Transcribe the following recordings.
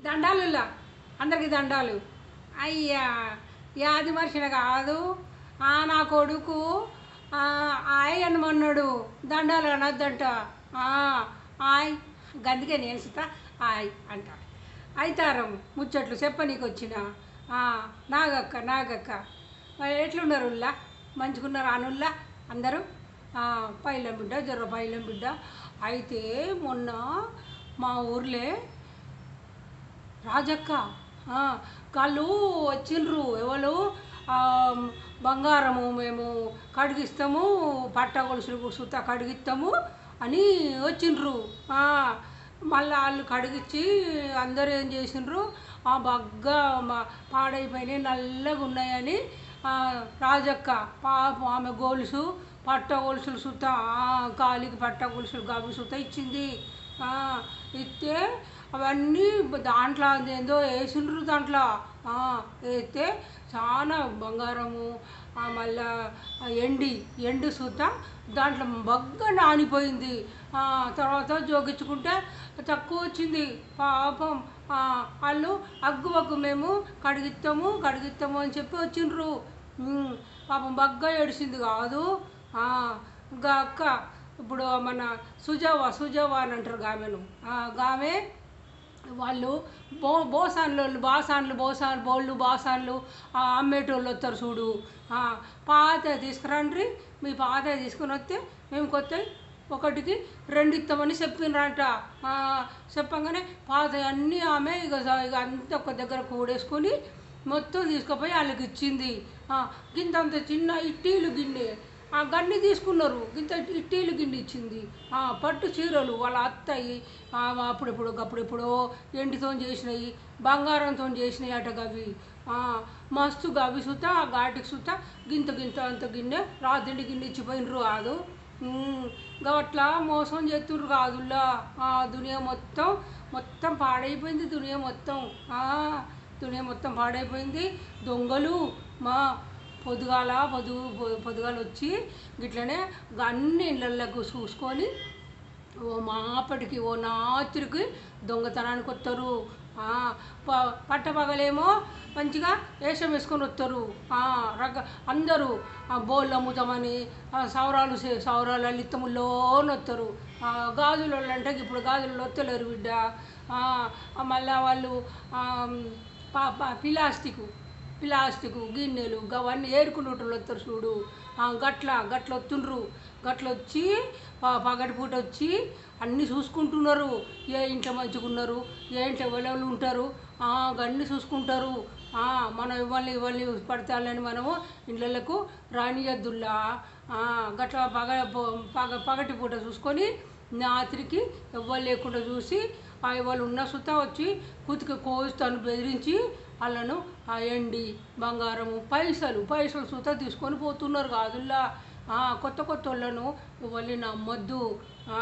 దండాలులా అందరికి దండాలు అయ్యా యాది మనిషిన కాదు ఆ నా కొడుకు ఆ, ఆయ్ అనమన్నాడు దండాలు అనొద్దంట ఆ, ఆయ్ గందుకే నేను సుతా ఆయ్ అంట అయితారం ముచ్చట్లు చెప్పనీకి వచ్చిన ఆ, నాగక్క నాగక్క మరి ఎట్లున్నారు ఉల్లా మంచుకున్నారు అనుల్లా అందరూ ఆ, పైలం బిడ్డ జర్ర పైలం బిడ్డ అయితే మొన్న మా ఊర్లే రాజక్క ఆ, వాళ్ళు వచ్చిండ్రు ఎవరు ఆ, బంగారము మేము కడిగిస్తాము పట్ట గొలుసులు సుత కడిగిస్తాము అని వచ్చిండ్రు ఆ, మళ్ళా వాళ్ళు కడిగిచ్చి అందరూ ఏం చేసిండ్రు ఆ బగ్గా మా- పాడైపోయినాయి నల్లగా ఉన్నాయని ఆ, రాజక్క పాపం ఆమె గొలుసు పట్ట గొలుసులు సుత ఆ, కాలికి పట్ట గొలుసులు గవి సుత ఇచ్చింది ఆ, ఇస్తే అవన్నీ దాంట్లో ఏందో వేసిండ్రు దాంట్లో ఆ, వేస్తే చాలా బంగారము ఆ, మళ్ళా ఆ ఎండి ఎండు సుత దాంట్లో బగ్గా నానిపోయింది ఆ, తర్వాత జోగించుకుంటే తక్కువ వచ్చింది పాపం ఆ, వాళ్ళు అగ్గు బగ్గు మేము కడిగిస్తాము కడిగిస్తాము అని చెప్పి వచ్చిండ్రు ఉమ్, పాపం బగ్గా ఏడిసింది కాదు ఆ, ఇంకా అక్క ఇప్పుడు మన సుజావా సుజావా అని అంటారు గామెను ఆ, గామె వాళ్ళు బో బోసాన్లు బాసాన్లు బోసాన్లు బోళ్ళు బాసాన్లు ఆ, అమ్మేటోళ్ళు వస్తారు చూడు ఆ, పాత తీసుకురండి మీ పాత తీసుకుని వస్తే మేము కొత్త ఒకటికి రెండు ఇస్తామని చెప్పిండ్రంట ఆ, చెప్పంగానే పాత అన్నీ ఆమె ఇక స- ఇక అంతా ఒక దగ్గర కూడేసుకొని మొత్తం తీసుకుపోయి వాళ్ళకి ఇచ్చింది ఆ, గింతంత చిన్న ఇట్టీలు గిన్నె ఆ గన్ని తీసుకున్నారు ఇంత ఇట్టీలు గిన్నె ఇచ్చింది ఆ, పట్టు చీరలు వాళ్ళ అత్తయి ఆ, అప్పుడెప్పుడు అప్పుడెప్పుడో ఎండితో చేసినాయి బంగారంతో చేసినాయి అట గవి ఆ, మస్తు గవి సుత ఆ ఘాటికి సుత గింత గింత అంత గిన్నె రాత్రి గిన్నె ఇచ్చిపోయినరు కాదు ఉమ్, ఇంకా అట్లా మోసం చేస్తుండ్రు కాదుల్లా ఆ దునియా మొత్తం మొత్తం పాడైపోయింది దునియా మొత్తం ఆ, దునియా మొత్తం పాడైపోయింది దొంగలు మా పొద్దుగాల పొద్దు పొ- పొద్దుగాల వచ్చి గిట్లనే అన్ని ఇళ్ళకు చూసుకొని ఓ మాపటికి ఓ నాతిరికి దొంగతనానికి వస్తారు ఆ, ప పట్టపగలేమో మంచిగా వేషం వేసుకొని వస్తారు ఆ, రక అందరూ ఆ, బోళ్ళు అమ్ముతామని ఆ, సౌరాలు సే- సౌరాలు అల్లిత్తముల్లోని వస్తారు ఆ, గాజుల వాళ్ళు అంటే ఇప్పుడు గాజులలో వస్తలేరు బిడ్డ ఆ, ఆ, మళ్ళా వాళ్ళు ఆ, పా పా- ప్లాస్టిక్ ప్లాస్టిక్ గిన్నెలు అవన్నీ ఏరుకునేటోళ్ళు వస్తారు చూడు ఆ, గట్ల గట్ల వస్తుండ్రు గట్ల వచ్చి ప- పగటిపూట వచ్చి అన్నీ చూసుకుంటున్నారు ఏ ఇంట్లో మంచిగా ఉన్నారు ఏ ఇంట్లో ఎవరెవరు ఉంటారు ఆ, అన్నీ చూసుకుంటారు ఆ, మనం ఇవ్వాలి ఇవ్వాలి పడతాలని మనము ఇళ్ళకు రానియద్దుల్లా ఆ, గట్ల పగ ప- పగ పగటి పూట చూసుకొని రాత్రికి ఎవ్వరు లేకుండా చూసి ఆ వాళ్ళు ఉన్న సుత వచ్చి కుతికి కోస్తాను బెదిరించి వాళ్ళను ఆ ఎండి బంగారము పైసలు పైసలు సుత తీసుకొని పోతున్నారు కాదుల్లా ఆ, కొత్త కొత్త వాళ్ళను ఎవరిని నమ్మొద్దు ఆ,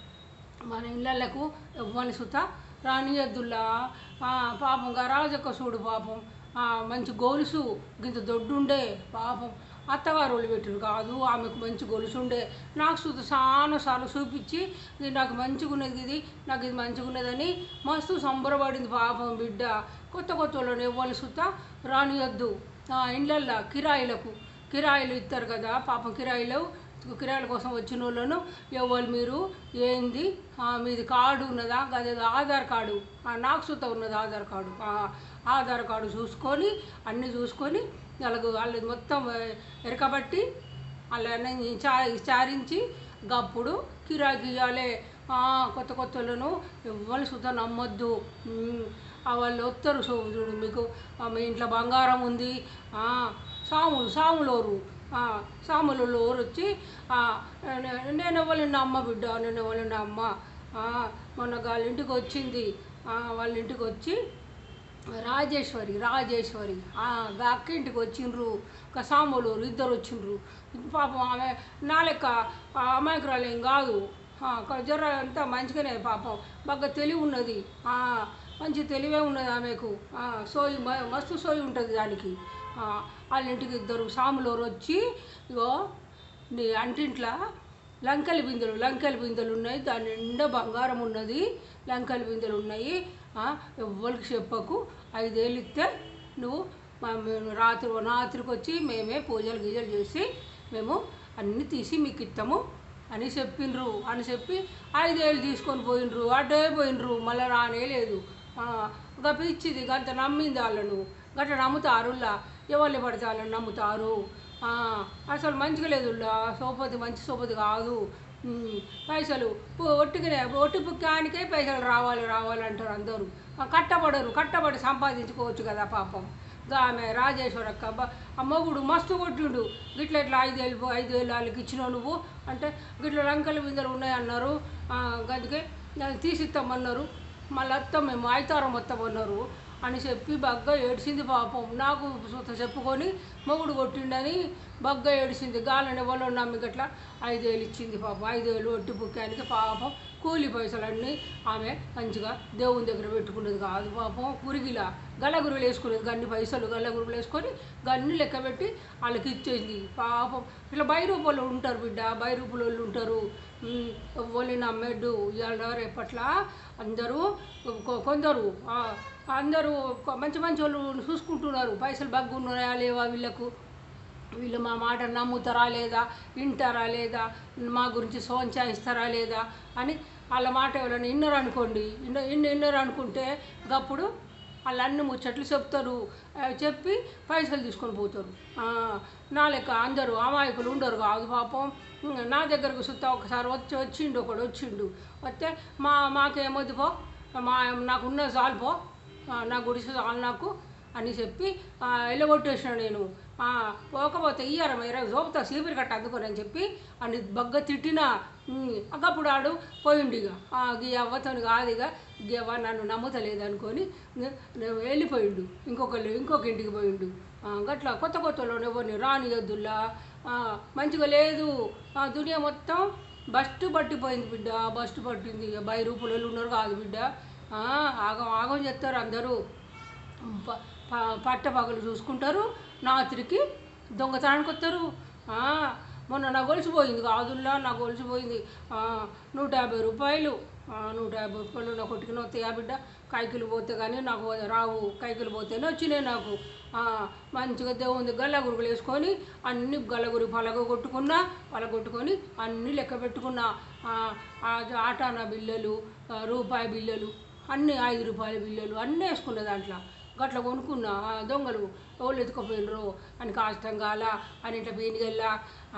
మన ఇళ్ళకు ఎవ్వని సుత రానియద్దుల్లా ఆ, పాపం గరాజక్క చూడు పాపం ఆ, మంచి గొలుసు గింత దొడ్డుండే పాపం అత్తగారు వాళ్ళు పెట్టిరు కాదు ఆమెకు మంచి గొలుసు ఉండే నాకు సుత చాలా సార్లు చూపించి ఇది నాకు మంచిగా ఉన్నది ఇది నాకు ఇది మంచిగా ఉన్నదని మస్తు సంబరపడింది పాపం బిడ్డ కొత్త కొత్త వాళ్ళని ఎవ్వరు సుత రానియద్దు ఆ, ఇండ్లల్లో కిరాయిలకు కిరాయిలు ఇస్తారు కదా పాపం కిరాయిలు కిరాయిల కోసం వచ్చిన వాళ్ళను ఎవరు మీరు ఏంది ఆ, మీది కార్డు ఉన్నదా అదేదో ఆధార్ కార్డు ఆ, నాకు సుత ఉన్నది ఆధార్ కార్డు ఆ, ఆధార్ కార్డు చూసుకొని అన్నీ చూసుకొని వాళ్ళకు వాళ్ళు మొత్తం ఎరకబట్టి వాళ్ళని విచా- విచారించి గప్పుడు కిరాయికి ఇవ్వాలి కొత్త కొత్త వాళ్ళను ఎవరు సుత నమ్మొద్దు ఉమ్, ఆ వాళ్ళు వస్తారు సో చూడు మీకు ఆ, మీ ఇంట్లో బంగారం ఉంది ఆ, సాములు సాములోరు ఆ, సాములలో ఊరు వచ్చి ఆ, నే- నేను ఎవరిని నమ్మ బిడ్డ నేను ఎవరిని నమ్మ ఆ, మొన్న వాళ్ళ ఇంటికి వచ్చింది ఆ, వాళ్ళ ఇంటికి వచ్చి రాజేశ్వరి రాజేశ్వరి ఆ, గా అక్క ఇంటికి వచ్చిండ్రు ఒక సాములూరు ఇద్దరు వచ్చిండ్రు పాపం ఆమె నా లెక్క ఆ అమాయకురాలు ఏం కాదు ఆ, ఒక జర అంతా మంచిగానే పాపం బాగా తెలివి ఉన్నది ఆ, మంచి తెలివే ఉన్నది ఆమెకు ఆ, సోయి మ- మస్తు సోయి ఉంటుంది దానికి ఆ, వాళ్ళ ఇంటికి ఇద్దరు సాములోరు వచ్చి ఇగో నీ అంటింట్ల లంకెల బిందెలు లంకెల బిందెలు ఉన్నాయి దాని నిండా బంగారం ఉన్నది లంకెల బిందెలు ఉన్నాయి ఆ, ఎవ్వరికి చెప్పకు ఐదేళ్ళు ఇస్తే నువ్వు మా మేము రాత్రి రాత్రికి వచ్చి మేమే పూజలు గీజలు చేసి మేము అన్నీ తీసి మీకు ఇస్తాము అని చెప్పిండ్రు అని చెప్పి ఐదేళ్ళు తీసుకొని పోయినరు అడ్డే పోయినరు మళ్ళీ రానే లేదు ఆ, ఇంకా పిచ్చిది గంత నమ్మింది వాళ్ళను గట్ట నమ్ముతారులా ఎవరు పడితే వాళ్ళని నమ్ముతారు ఆ, అసలు మంచిగా లేదు సోపతి మంచి సోపతి కాదు ఉమ్, పైసలు పు- ఒట్టిగానే ఒట్టి పుక్కానికే పైసలు రావాలి రావాలి అంటారు అందరూ ఆ, కట్టబడరు కట్టబడి సంపాదించుకోవచ్చు కదా పాపం గా ఆమె రాజేశ్వరక్క బ- ఆ మొగుడు మస్తు కొట్టిండు గిట్ల ఇట్లా ఐదేళ్ళు పో- ఐదేళ్ళు వాళ్ళకి ఇచ్చినావు నువ్వు అంటే గిట్ల లంకల విందలు ఉన్నాయన్నారు ఆ, గదికే అది తీసిస్తామన్నారు మళ్ళీ వస్తాం మేము ఐతారం వస్తామన్నారు అని చెప్పి బగ్గా ఏడిసింది పాపం నాకు సుత చెప్పుకొని మొగుడు కొట్టిండని బగ్గా ఏడిసింది గాలని ఎవరో నమ్మి గట్ల ఐదేళ్ళు ఇచ్చింది పాపం ఐదేళ్ళు ఒట్టి పుక్కానికి పాపం కూలి పైసలన్నీ ఆమె మంచిగా దేవుని దగ్గర పెట్టుకునేది కాదు పాపం గురిగిలా గల్లగురులు వేసుకునేది గన్ని పైసలు గల్లగురులు వేసుకొని గన్ని లెక్క పెట్టి వాళ్ళకి ఇచ్చేసింది పాపం ఇట్లా బైరూపులు ఉంటారు బిడ్డ బైరూపులు వాళ్ళు ఉంటారు వాళ్ళు నమ్మెడ్డు ఇవాళ రేపట్ల అందరూ కొ- కొందరు ఆ, అందరూ కొ- మంచి మంచి వాళ్ళు చూసుకుంటున్నారు పైసలు బగ్గున్నాయా లేవా వీళ్ళకు వీళ్ళు మా మాట నమ్ముతారా లేదా వింటారా లేదా మా గురించి సోంచాయిస్తారా లేదా అని వాళ్ళ మాట ఎవరైనా విన్నారు అనుకోండి ఇన్న ఇన్న విన్నారు అనుకుంటే అప్పుడు వాళ్ళు అన్ని ముచ్చట్లు చెప్తారు ఆ, చెప్పి పైసలు తీసుకొని పోతారు ఆ, నా లెక్క అందరూ అమాయకులు ఉండరు కాదు పాపం ఉమ్, నా దగ్గరకు సుత్తా ఒకసారి వచ్చి వచ్చిండు ఒకడు వచ్చిండు వస్తే మా మాకేమొద్దు పో మా నాకు ఉన్న చాలు పో ఆ, నా గుడిసె చాలు నాకు అని చెప్పి ఆ, ఎల్లగొట్టేసిన నేను ఆ, పోకపోతే ఇయ్యార మేర జోపుతా సీపిరి కట్ట అందుకొని అని చెప్పి అని బగ్గ తిట్టినా ఉమ్, అప్పుడు ఆడు పోయిండు ఇక ఆ, గీ అవ్వతోని కాదు ఇక గీ అవ్వ నన్ను నమ్ముతలేదు అనుకొని నే- నేను వెళ్ళిపోయిండు ఇంకొకళ్ళు ఇంకొక ఇంటికి పోయిండు ఆ, గట్ల కొత్త కొత్తలో ఎవరిని రానియద్దుల్లా ఆ, మంచిగా లేదు ఆ, దునియా మొత్తం బస్టు పట్టిపోయింది బిడ్డ బస్టు పట్టింది ఇక బై రూపాయలు ఉన్నారు కాదు బిడ్డ ఆ, ఆగం ఆగం చేస్తారు అందరూ ప- ప- పట్ట పగలు చూసుకుంటారు రాత్రికి దొంగతనానికి వస్తారు ఆ, మొన్న నా గొలుసు పోయింది కాదుల్లా నా గొలుసు పోయింది ఆ, నూట యాభై రూపాయలు ఆ, నూట యాభై రూపాయలు నా కొట్టుకుని వస్తాయా బిడ్డ కైకిలు పోతే కానీ నాకు రావు కైకిలు పోతేనే వచ్చినాయి నాకు ఆ, మంచిగా దేవుంది గల్లగురుగులు వేసుకొని అన్ని గల్లగురి పలగ కొట్టుకున్నా పలగొట్టుకొని అన్నీ లెక్క పెట్టుకున్నా ఆ, ఆ ఆటానా బిల్లలు ఆ, రూపాయి బిల్లలు అన్ని ఐదు రూపాయల బిల్లలు అన్నీ వేసుకున్న దాంట్లో గట్ల కొనుక్కున్నా ఆ, దొంగలు ఎవరు ఎత్తుకుపోయినరు అని కాష్టం కాల అని ఇట్లా పీనిగల్లా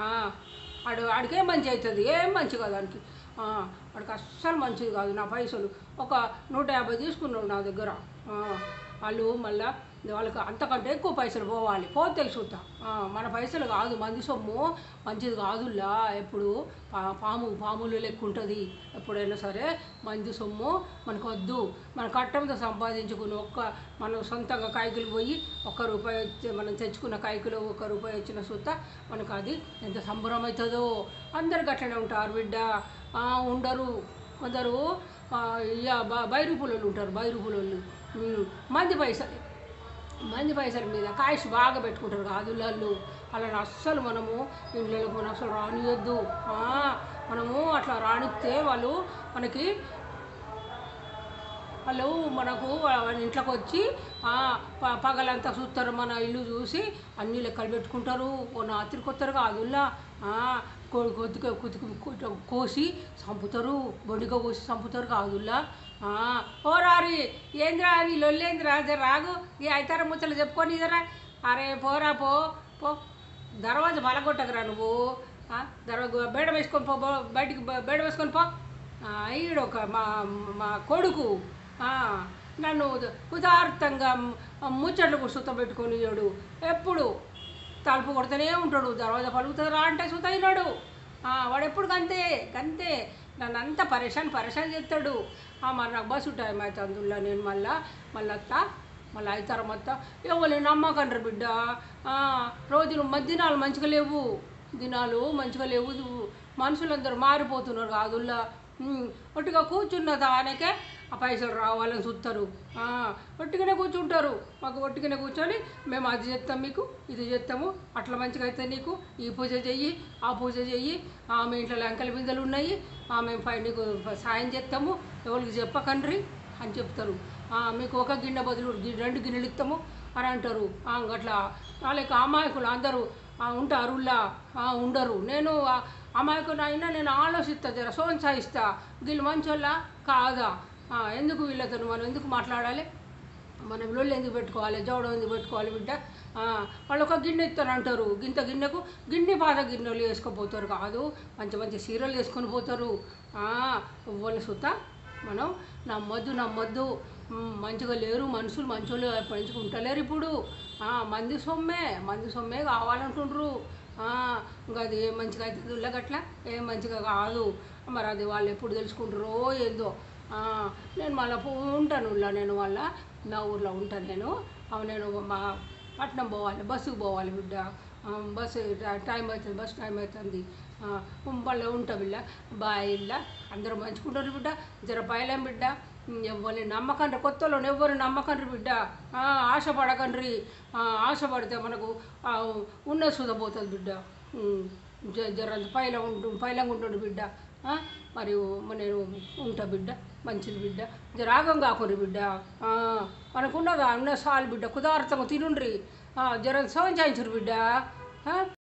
ఆడు ఆడికేం మంచి అవుతుంది ఏం మంచి కాదు దానికి ఆ, వాడికి అస్సలు మంచిది కాదు నా పైసలు ఒక నూట యాభై తీసుకున్నాడు నా దగ్గర ఆ, వాళ్ళు మళ్ళా వాళ్ళకి అంతకంటే ఎక్కువ పైసలు పోవాలి పోతే చూద్దాం మన పైసలు కాదు మంది సొమ్ము మంచిది కాదులా ఎప్పుడు పా పాము పాములు లెక్క ఉంటుంది ఎప్పుడైనా సరే మంది సొమ్ము మనకు వద్దు మన కట్టంతో సంపాదించుకుని ఒక్క మనం సొంతంగా కాయకులు పోయి ఒక్క రూపాయి వచ్చి మనం తెచ్చుకున్న కాయకులు ఒక్క రూపాయి వచ్చిన సుత్త మనకు అది ఎంత సంబరం అవుతుందో అందరు గట్లనే ఉంటారు బిడ్డ ఆ, ఉండరు కొందరు ఆ, ఇక బ- బైరూపులోళ్ళు ఉంటారు బైరూపులోళ్ళు ఉమ్, మంది పైసలు మంది పైసల మీద కాయస్ బాగా పెట్టుకుంటారు కాదుళ్ళు అలాని అస్సలు మనము ఇంట్లోకి మనం అసలు రానియొద్దు ఆ, మనము అట్లా రానిస్తే వాళ్ళు మనకి వాళ్ళు మనకు వాళ్ళ ఇంట్లోకి వచ్చి ఆ, ప- పగలంతా చూస్తారు మన ఇల్లు చూసి అన్ని లెక్కలు పెట్టుకుంటారు ఓ నాతిరికి వస్తారు కాదుల్లా కొద్దిగా కొద్దిగా కోసి చంపుతారు బొడిగా కోసి చంపుతారు కాదుల్లా ఆ, ఓ రారి ఏంద్రా నీ లొల్లేంద్రా జర రాగు ఈ ఐతార ముచ్చలు చెప్పుకొని ఇదరా అరే పోరా పో పో దర్వాజా బలగొట్టకురా నువ్వు ఆ, దర్వా బేడ వేసుకొని పో బో- బయటికి బ- బేడ వేసుకొని పో ఆ, ఈడు ఒక మా మా కొడుకు ఆ, నన్ను ఉదార్థంగా ముచ్చట్లు సుత పెట్టుకొని ఇయ్యడు ఎప్పుడు తలుపు కొడుతూనే ఉంటాడు దర్వాజా పలుకుతుందిరా అంటే సుత అయినాడు వాడు ఎప్పుడు గంతే గంతే నన్ను అంతా పరేషాన్ పరేషాన్ చేస్తాడు ఆ, మరి నాకు బస్సు టైం అవుతుంది అందులో నేను మళ్ళా మళ్ళీ వస్తా మళ్ళీ అయిన తర్వాత ఎవరు నమ్మకండ్రు బిడ్డ ఆ, రోజులు మధ్య దినాలు మంచిగా లేవు దినాలు మంచిగా లేవు మనుషులందరూ మారిపోతున్నారు కాదుల్లా ఉమ్, ఒట్టిగా కూర్చున్న దానికే ఆ పైసలు రావాలని చూస్తారు ఆ, ఒట్టిగానే కూర్చుంటారు మాకు ఒట్టిగానే కూర్చొని మేము అది చేస్తాం మీకు ఇది చేస్తాము అట్లా మంచిగా అయితే నీకు ఈ పూజ చెయ్యి ఆ పూజ చెయ్యి ఆ, మీ ఇంట్లో లంకల బిందెలు ఉన్నాయి ఆ, మేము పై నీకు సాయం చేస్తాము ఎవరికి చెప్పకండ్రి అని చెప్తారు ఆ, మీకు ఒక గిన్నె బదులు గి- రెండు గిన్నెలు ఇస్తాము అని అంటారు ఆ, అట్లా వాళ్ళకి అమాయకులు అందరూ ఆ, ఉంటారు ఉల్లా ఆ, ఉండరు నేను ఆ, అమాయకులు అయినా నేను ఆలోచిస్తా జర సోన్సాయిస్తా వీళ్ళు మంచోళ్ళ కాదా ఆ, ఎందుకు వీళ్ళతో మనం ఎందుకు మాట్లాడాలి మనం లొల్లు ఎందుకు పెట్టుకోవాలి జవడం ఎందుకు పెట్టుకోవాలి బిడ్డ ఆ, వాళ్ళు ఒక గిన్నె ఇస్తారు అంటారు గింత గిన్నెకు గిన్నె పాత గిన్నెలు వేసుకుపోతారు కాదు మంచి మంచి సీరియల్ వేసుకొని పోతారు వాళ్ళు సుత మనం నమ్మొద్దు నమ్మొద్దు మ్, మంచిగా లేరు మనుషులు మంచోళ్ళు మంచిగా ఉంటలేరు ఇప్పుడు ఆ, మంది సొమ్మే మంది సొమ్మే కావాలంటుండ్రు ఆ, ఇంకా అది ఏం మంచిగా అవుతుంది ఉల్లగట్ల ఏం మంచిగా కాదు మరి అది వాళ్ళు ఎప్పుడు తెలుసుకుంటారో ఏందో ఆ, నేను మళ్ళీ ఉంటాను ఊళ్ళో నేను మళ్ళా నా ఊర్లో ఉంటాను నేను అవి నేను మా పట్నం పోవాలి బస్సుకు పోవాలి బిడ్డ ఆ, బస్సు టై- టైం అవుతుంది బస్సు టైం అవుతుంది మళ్ళీ ఉంటా బిడ్డ బాయ్ ఇళ్ళ అందరూ మంచుకుంటారు బిడ్డ జర బయలేం బిడ్డ ఎవరిని నమ్మకండ్రి కొత్తలో ఎవ్వరు నమ్మకండ్రి బిడ్డ ఆ, ఆశపడకండ్రి ఆ, ఆశపడితే మనకు ఆ, ఉన్న సుధపోతుంది బిడ్డ ఉమ్, జ- జర పైల ఉంటు పైలంగా ఉంటుంది బిడ్డ ఆ, మరి నేను ఉంటా బిడ్డ మంచిది బిడ్డ జర ఆగం కాకుండ్రి బిడ్డ ఆ, మనకున్నదా ఉన్న సాలు బిడ్డ కుదార్థంగా తినుండ్రి ఆ, జర సౌంచాయించురు బిడ్డ ఆ?